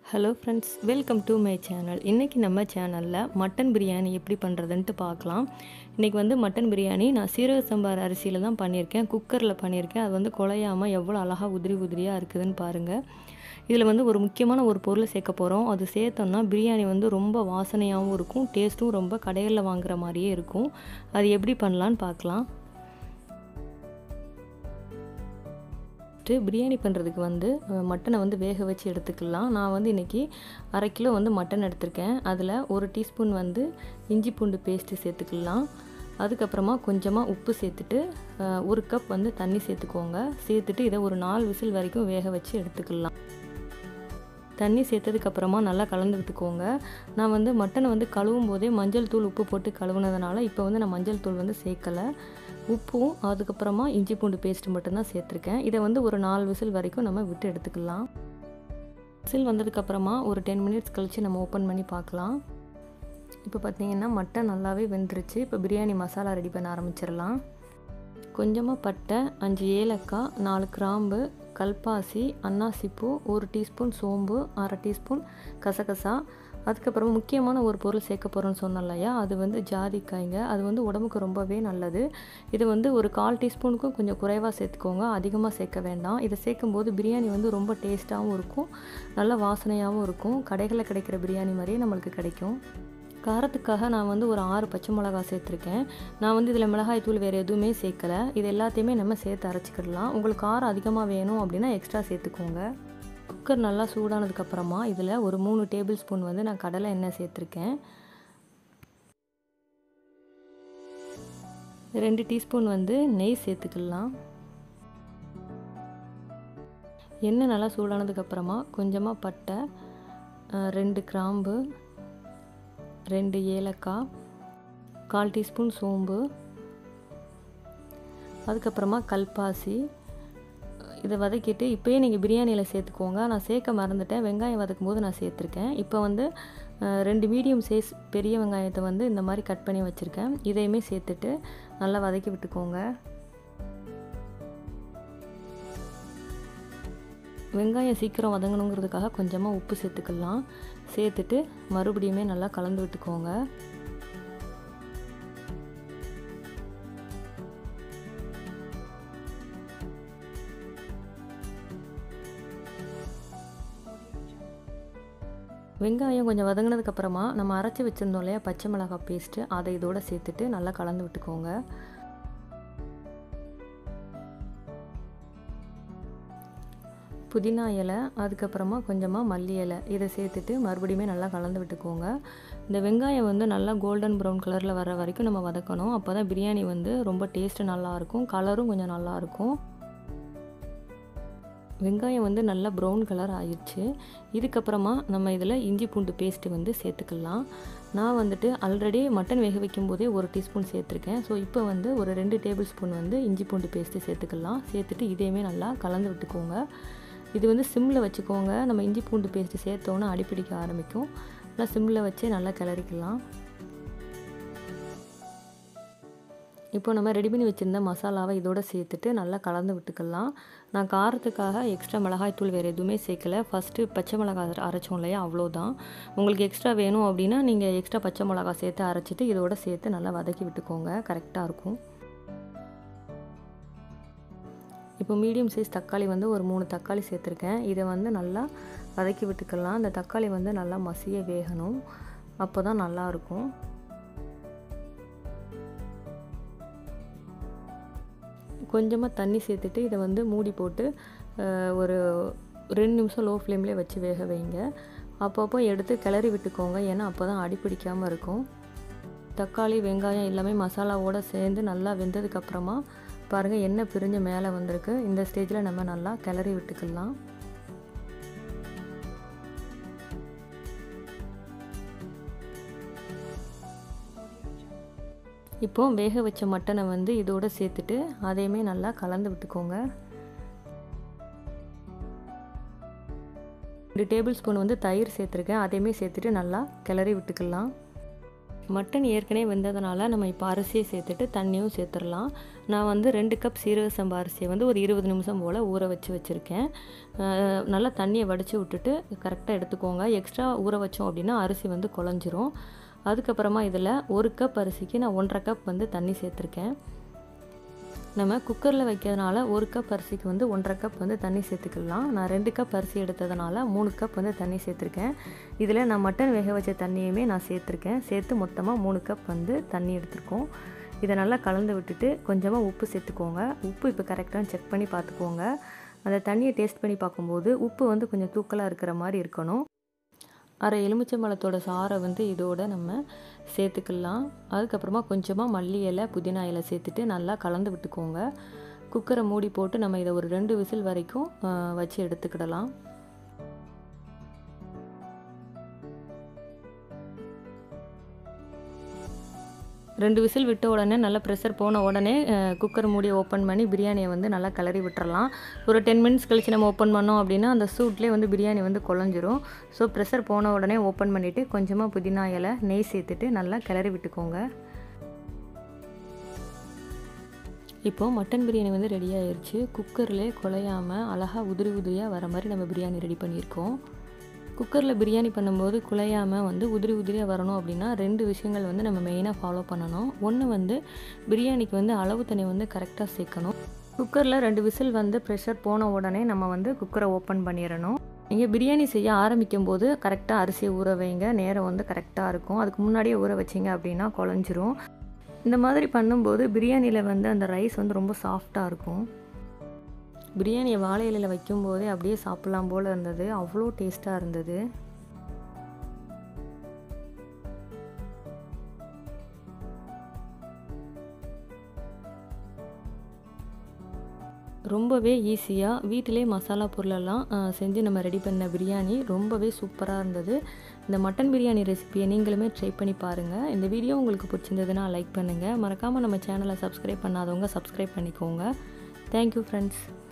hello friends welcome to my channel இன்றைக்கி நம்ம சேனலில் மட்டன் பிரியாணி எப்படி பண்ணுறதுன்ட்டு பார்க்கலாம் இன்றைக்கி வந்து மட்டன் பிரியாணி நான் சீரக சம்பார் அரிசியில் தான் பண்ணியிருக்கேன் குக்கரில் பண்ணியிருக்கேன் அது வந்து குலையாமல் எவ்வளோ அழகாக உதிரி உதிரியாக இருக்குதுன்னு பாருங்கள் இதில் வந்து ஒரு முக்கியமான ஒரு பொருளை சேர்க்க போகிறோம் அது சேர்த்தோம்னா பிரியாணி வந்து ரொம்ப வாசனையாகவும் இருக்கும் டேஸ்ட்டும் ரொம்ப கடையில் வாங்குற மாதிரியே இருக்கும் அது எப்படி பண்ணலான்னு பார்க்கலாம் ஃபஸ்ட்டு பிரியாணி பண்ணுறதுக்கு வந்து மட்டனை வந்து வேக வச்சு எடுத்துக்கலாம் நான் வந்து இன்றைக்கி அரை கிலோ வந்து மட்டன் எடுத்திருக்கேன் அதில் ஒரு டீஸ்பூன் வந்து இஞ்சி பூண்டு பேஸ்ட்டு சேர்த்துக்கலாம் அதுக்கப்புறமா கொஞ்சமாக உப்பு சேர்த்துட்டு ஒரு கப் வந்து தண்ணி சேர்த்துக்கோங்க சேர்த்துட்டு இதை ஒரு நாலு விசில் வரைக்கும் வேக வச்சு எடுத்துக்கலாம் தண்ணி சேர்த்ததுக்கப்புறமா நல்லா கலந்து விட்டுக்கோங்க நான் வந்து மட்டனை வந்து கழுவும் போதே மஞ்சள் தூள் உப்பு போட்டு கழுவுனதுனால இப்போ வந்து நான் மஞ்சள் தூள் வந்து சேர்க்கலை உப்பும் அதுக்கப்புறமா இஞ்சி பூண்டு பேஸ்ட்டு மட்டும்தான் சேர்த்துருக்கேன் இதை வந்து ஒரு நாலு விசில் வரைக்கும் நம்ம விட்டு எடுத்துக்கலாம் விசில் வந்ததுக்கப்புறமா ஒரு டென் மினிட்ஸ் கழித்து நம்ம ஓப்பன் பண்ணி பார்க்கலாம் இப்போ பார்த்தீங்கன்னா மட்டன் நல்லாவே வெந்துருச்சு இப்போ பிரியாணி மசாலா ரெடி பண்ண ஆரம்பிச்சிடலாம் கொஞ்சமாக பட்டை அஞ்சு ஏலக்காய் நாலு கிராம்பு கல்பாசி அன்னாசிப்பூ ஒரு டீஸ்பூன் சோம்பு அரை டீஸ்பூன் கசகசா அதுக்கப்புறம் முக்கியமான ஒரு பொருள் சேர்க்க போகிறோன்னு சொன்னோம் இல்லையா அது வந்து ஜாதிக்காய்ங்க அது வந்து உடம்புக்கு ரொம்பவே நல்லது இது வந்து ஒரு கால் டீஸ்பூனுக்கும் கொஞ்சம் குறைவாக சேர்த்துக்கோங்க அதிகமாக சேர்க்க வேண்டாம் இதை சேர்க்கும்போது பிரியாணி வந்து ரொம்ப டேஸ்ட்டாகவும் இருக்கும் நல்ல வாசனையாகவும் இருக்கும் கடைகளில் கிடைக்கிற பிரியாணி மாதிரியே நம்மளுக்கு கிடைக்கும் காரத்துக்காக நான் வந்து ஒரு ஆறு பச்சை மிளகா சேர்த்துருக்கேன் நான் வந்து இதில் மிளகாய் தூள் வேறு எதுவுமே சேர்க்கலை இது எல்லாத்தையுமே நம்ம சேர்த்து அரைச்சிக்கிடலாம் உங்களுக்கு காரம் அதிகமாக வேணும் அப்படின்னா எக்ஸ்ட்ரா சேர்த்துக்கோங்க குக்கர் நல்லா சூடானதுக்கப்புறமா இதில் ஒரு மூணு டேபிள் ஸ்பூன் வந்து நான் கடலை எண்ணெய் சேர்த்துருக்கேன் ரெண்டு டீஸ்பூன் வந்து நெய் சேர்த்துக்கலாம் எண்ணெய் நல்லா சூடானதுக்கப்புறமா கொஞ்சமாக பட்டை ரெண்டு கிராம்பு ரெண்டு ஏலக்காய் கால் டீஸ்பூன் சோம்பு அதுக்கப்புறமா கல்பாசி இதை வதக்கிட்டு இப்போயே நீங்கள் பிரியாணியில் சேர்த்துக்கோங்க நான் சேர்க்க மறந்துட்டேன் வெங்காயம் வதக்கும் போது நான் சேர்த்துருக்கேன் இப்போ வந்து ரெண்டு மீடியம் சைஸ் பெரிய வெங்காயத்தை வந்து இந்த மாதிரி கட் பண்ணி வச்சுருக்கேன் இதையுமே சேர்த்துட்டு நல்லா வதக்கி விட்டுக்கோங்க வெங்காயம் சீக்கிரம் வதங்கணுங்கிறதுக்காக கொஞ்சமாக உப்பு சேர்த்துக்கலாம் சேர்த்துட்டு மறுபடியுமே நல்லா கலந்து விட்டுக்கோங்க வெங்காயம் கொஞ்சம் வதங்கினதுக்கப்புறமா நம்ம அரைச்சி வச்சுருந்தோம் இல்லையா பச்சை மிளகாய் பேஸ்ட்டு அதை இதோடு சேர்த்துட்டு நல்லா கலந்து விட்டுக்கோங்க புதினா இலை அதுக்கப்புறமா கொஞ்சமாக மல்லி இலை இதை சேர்த்துட்டு மறுபடியுமே நல்லா கலந்து விட்டுக்கோங்க இந்த வெங்காயம் வந்து நல்லா கோல்டன் ப்ரௌன் கலரில் வர வரைக்கும் நம்ம வதக்கணும் அப்போ தான் பிரியாணி வந்து ரொம்ப டேஸ்ட்டு நல்லாயிருக்கும் கலரும் கொஞ்சம் நல்லாயிருக்கும் வெங்காயம் வந்து நல்லா ப்ரௌன் கலர் ஆயிடுச்சு இதுக்கப்புறமா நம்ம இதில் இஞ்சி பூண்டு பேஸ்ட்டு வந்து சேர்த்துக்கலாம் நான் வந்துட்டு ஆல்ரெடி மட்டன் வேக வைக்கும் போதே ஒரு டீஸ்பூன் சேர்த்துருக்கேன் ஸோ இப்போ வந்து ஒரு ரெண்டு டேபிள் ஸ்பூன் வந்து இஞ்சி பூண்டு பேஸ்ட்டு சேர்த்துக்கலாம் சேர்த்துட்டு இதையுமே நல்லா கலந்து விட்டுக்கோங்க இது வந்து சிம்மில் வச்சுக்கோங்க நம்ம இஞ்சி பூண்டு பேஸ்ட்டு சேர்த்தோன்னே அடிப்பிடிக்க ஆரம்பிக்கும் நல்லா சிம்மில் வச்சே நல்லா கிளறிக்கலாம் இப்போ நம்ம ரெடி பண்ணி வச்சுருந்த மசாலாவை இதோட சேர்த்துட்டு நல்லா கலந்து விட்டுக்கலாம் நான் காரத்துக்காக எக்ஸ்ட்ரா மிளகாய் தூள் வேறு எதுவுமே சேர்க்கலை ஃபஸ்ட்டு பச்சை மிளகாய் அரைச்சோம் இல்லையா அவ்வளோதான் உங்களுக்கு எக்ஸ்ட்ரா வேணும் அப்படின்னா நீங்கள் எக்ஸ்ட்ரா பச்சை மிளகாய் சேர்த்து அரைச்சிட்டு இதோட சேர்த்து நல்லா வதக்கி விட்டுக்கோங்க கரெக்டாக இருக்கும் இப்போ மீடியம் சைஸ் தக்காளி வந்து ஒரு மூணு தக்காளி சேர்த்துருக்கேன் இதை வந்து நல்லா வதக்கி விட்டுக்கலாம் அந்த தக்காளி வந்து நல்லா மசிய வேகணும் அப்போ தான் நல்லாயிருக்கும் கொஞ்சமாக தண்ணி சேர்த்துட்டு இதை வந்து மூடி போட்டு ஒரு ரெண்டு நிமிஷம் லோ ஃப்ளேம்லேயே வச்சு வேக வைங்க அப்பப்போ எடுத்து கிளறி விட்டுக்கோங்க ஏன்னா அப்போ தான் அடி பிடிக்காமல் இருக்கும் தக்காளி வெங்காயம் எல்லாமே மசாலாவோடு சேர்ந்து நல்லா வெந்ததுக்கப்புறமா பாருங்கள் எண்ணெய் பிரிஞ்சு மேலே வந்திருக்கு இந்த ஸ்டேஜில் நம்ம நல்லா கிளறி விட்டுக்கலாம் இப்போ வேக வச்ச மட்டனை வந்து இதோடு சேர்த்துட்டு அதையுமே நல்லா கலந்து விட்டுக்கோங்க ரெண்டு டேபிள் ஸ்பூன் வந்து தயிர் சேர்த்துருக்கேன் அதையுமே சேர்த்துட்டு நல்லா கிளறி விட்டுக்கலாம் மட்டன் ஏற்கனவே வெந்ததுனால நம்ம இப்போ அரிசியை சேர்த்துட்டு தண்ணியும் சேர்த்துடலாம் நான் வந்து ரெண்டு கப் சீரக சம்பா அரிசியை வந்து ஒரு இருபது நிமிஷம் போல் ஊற வச்சு வச்சுருக்கேன் நல்லா தண்ணியை வடித்து விட்டுட்டு கரெக்டாக எடுத்துக்கோங்க எக்ஸ்ட்ரா ஊற வச்சோம் அப்படின்னா அரிசி வந்து குழஞ்சிரும் அதுக்கப்புறமா இதில் ஒரு கப் அரிசிக்கு நான் ஒன்றரை கப் வந்து தண்ணி சேர்த்துருக்கேன் நம்ம குக்கரில் வைக்கிறதுனால ஒரு கப் அரிசிக்கு வந்து ஒன்றரை கப் வந்து தண்ணி சேர்த்துக்கலாம் நான் ரெண்டு கப் அரிசி எடுத்ததுனால மூணு கப் வந்து தண்ணி சேர்த்துருக்கேன் இதில் நான் மட்டன் வேக வச்ச தண்ணியுமே நான் சேர்த்துருக்கேன் சேர்த்து மொத்தமாக மூணு கப் வந்து தண்ணி எடுத்திருக்கோம் இதை நல்லா கலந்து விட்டுட்டு கொஞ்சமாக உப்பு சேர்த்துக்கோங்க உப்பு இப்போ கரெக்டாக செக் பண்ணி பார்த்துக்கோங்க அந்த தண்ணியை டேஸ்ட் பண்ணி பார்க்கும்போது உப்பு வந்து கொஞ்சம் தூக்கலாக இருக்கிற மாதிரி இருக்கணும் அரை எலுமிச்சம்பழத்தோட சாறை வந்து இதோட நம்ம சேர்த்துக்கலாம் அதுக்கப்புறமா கொஞ்சமாக மல்லி இலை புதினா இலை சேர்த்துட்டு நல்லா கலந்து விட்டுக்கோங்க குக்கரை மூடி போட்டு நம்ம இதை ஒரு ரெண்டு விசில் வரைக்கும் வச்சு எடுத்துக்கிடலாம் ரெண்டு விசில் விட்ட உடனே நல்லா ப்ரெஷர் போன உடனே குக்கர் மூடியை ஓப்பன் பண்ணி பிரியாணியை வந்து நல்லா கிளறி விட்டுறலாம் ஒரு டென் மினிட்ஸ் கழித்து நம்ம ஓப்பன் பண்ணோம் அப்படின்னா அந்த சூட்லேயே வந்து பிரியாணி வந்து குழஞ்சிரும் ஸோ ப்ரெஷர் போன உடனே ஓப்பன் பண்ணிவிட்டு கொஞ்சமாக புதினா இலை நெய் சேர்த்துட்டு நல்லா கிளறி விட்டுக்கோங்க இப்போது மட்டன் பிரியாணி வந்து ரெடி ஆயிடுச்சு குக்கர்லேயே குலையாமல் அழகாக உதிரி உதிரியாக வர மாதிரி நம்ம பிரியாணி ரெடி பண்ணியிருக்கோம் குக்கரில் பிரியாணி பண்ணும்போது குலையாமல் வந்து உதிரி உதிரியாக வரணும் அப்படின்னா ரெண்டு விஷயங்கள் வந்து நம்ம மெயினாக ஃபாலோ பண்ணணும் ஒன்று வந்து பிரியாணிக்கு வந்து அளவு தண்ணி வந்து கரெக்டாக சேர்க்கணும் குக்கரில் ரெண்டு விசில் வந்து ப்ரெஷர் போன உடனே நம்ம வந்து குக்கரை ஓப்பன் பண்ணிடணும் நீங்கள் பிரியாணி செய்ய ஆரம்பிக்கும் போது கரெக்டாக அரிசியை ஊற வைங்க நேரம் வந்து கரெக்டாக இருக்கும் அதுக்கு முன்னாடியே ஊற வச்சிங்க அப்படின்னா குழஞ்சிரும் இந்த மாதிரி பண்ணும்போது பிரியாணியில் வந்து அந்த ரைஸ் வந்து ரொம்ப சாஃப்டாக இருக்கும் பிரியாணியை வாழை இலையில் வைக்கும்போதே அப்படியே சாப்பிட்லாம் போல் இருந்தது அவ்வளோ டேஸ்ட்டாக இருந்தது ரொம்பவே ஈஸியாக வீட்டிலே மசாலா பொருளெல்லாம் செஞ்சு நம்ம ரெடி பண்ண பிரியாணி ரொம்பவே சூப்பராக இருந்தது இந்த மட்டன் பிரியாணி ரெசிபியை நீங்களுமே ட்ரை பண்ணி பாருங்கள் இந்த வீடியோ உங்களுக்கு பிடிச்சிருந்ததுன்னா லைக் பண்ணுங்கள் மறக்காமல் நம்ம சேனலை சப்ஸ்கிரைப் பண்ணாதவங்க சப்ஸ்கிரைப் பண்ணிக்கோங்க தேங்க்யூ ஃப்ரெண்ட்ஸ்